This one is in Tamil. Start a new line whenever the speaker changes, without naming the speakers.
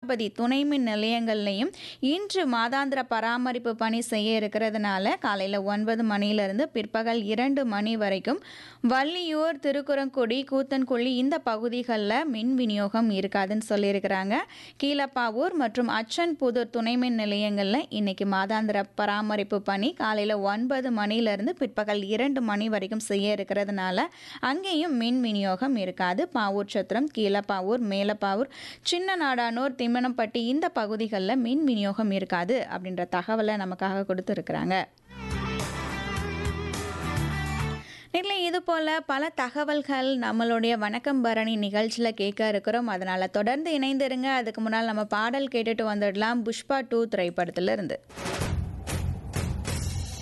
பதி துணை மின் நிலையங்கள்லையும் இன்று மாதாந்திர பராமரிப்பு பணி செய்ய இருக்கிறதுனால காலையில் ஒன்பது மணியிலிருந்து பிற்பகல் இரண்டு மணி வரைக்கும் வள்ளியூர் திருக்குறங்குடி கூத்தன்குழி இந்த பகுதிகளில் மின் விநியோகம் இருக்காதுன்னு சொல்லியிருக்கிறாங்க கீழப்பாவூர் மற்றும் அச்சன்புதூர் துணை மின் நிலையங்களில் இன்னைக்கு மாதாந்திர பராமரிப்பு பணி காலையில் ஒன்பது மணியிலிருந்து பிற்பகல் இரண்டு மணி வரைக்கும் செய்ய இருக்கிறதுனால அங்கேயும் மின் விநியோகம் இருக்காது பாவூர் சத்திரம் கீழப்பாவூர் மேலப்பாவூர் சின்ன நாடானூர் திம்மனப்பட்டி இந்த பகுதிகளில் மின் விநியோகம் இருக்காது அப்படின்ற தகவலை நமக்காக கொடுத்துருக்குறாங்க இல்லை இது போல் பல தகவல்கள் நம்மளுடைய வணக்கம் பரணி நிகழ்ச்சியில் கேட்க இருக்கிறோம் அதனால் தொடர்ந்து இணைந்திருங்க அதுக்கு முன்னால் நம்ம பாடல் கேட்டுட்டு வந்துடலாம் புஷ்பா டூ திரைப்படத்திலிருந்து